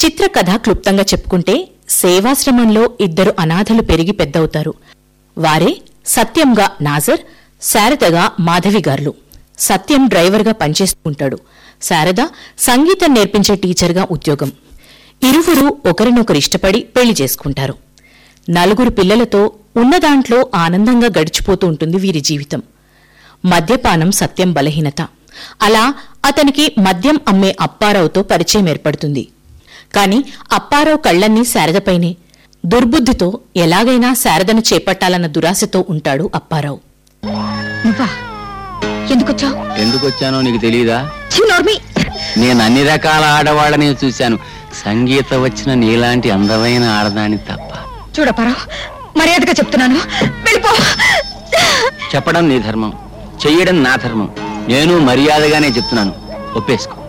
చిత్రకథ క్లుప్తంగా చెప్పుకుంటే సేవాశ్రమంలో ఇద్దరు అనాథలు పెరిగి పెద్దవుతారు వారే సత్యంగా నాజర్ శారదగా మాధవి గారులు సత్యం డ్రైవర్గా పనిచేస్తూ ఉంటాడు శారద సంగీతం నేర్పించే టీచర్గా ఉద్యోగం ఇరువురు ఒకరినొకరు ఇష్టపడి పెళ్లి చేసుకుంటారు నలుగురు పిల్లలతో ఉన్నదాంట్లో ఆనందంగా గడిచిపోతూ ఉంటుంది వీరి జీవితం మద్యపానం సత్యం బలహీనత అలా అతనికి మద్యం అమ్మే అప్పారావుతో పరిచయం ఏర్పడుతుంది కాని అప్పారావు కళ్లన్నీ శారదపైనే దుర్బుద్ధితో ఎలాగైనా శారదను చేపట్టాలన్న దురాశతో ఉంటాడు అప్పారావు నువ్వా ఎందుకొచ్చావు ఎందుకు వచ్చానో నీకు తెలియదా నోర్మి నేను అన్ని రకాల ఆడవాళ్ళని చూశాను సంగీత వచ్చిన నీలాంటి అందమైన ఆడదాని తప్ప చూడపారావు మర్యాదగా చెప్తున్నాను వెళ్ళిపో చెప్పడం నీ ధర్మం చెయ్యడం నా ధర్మం నేను మర్యాదగానే చెప్తున్నాను ఒప్పేసుకో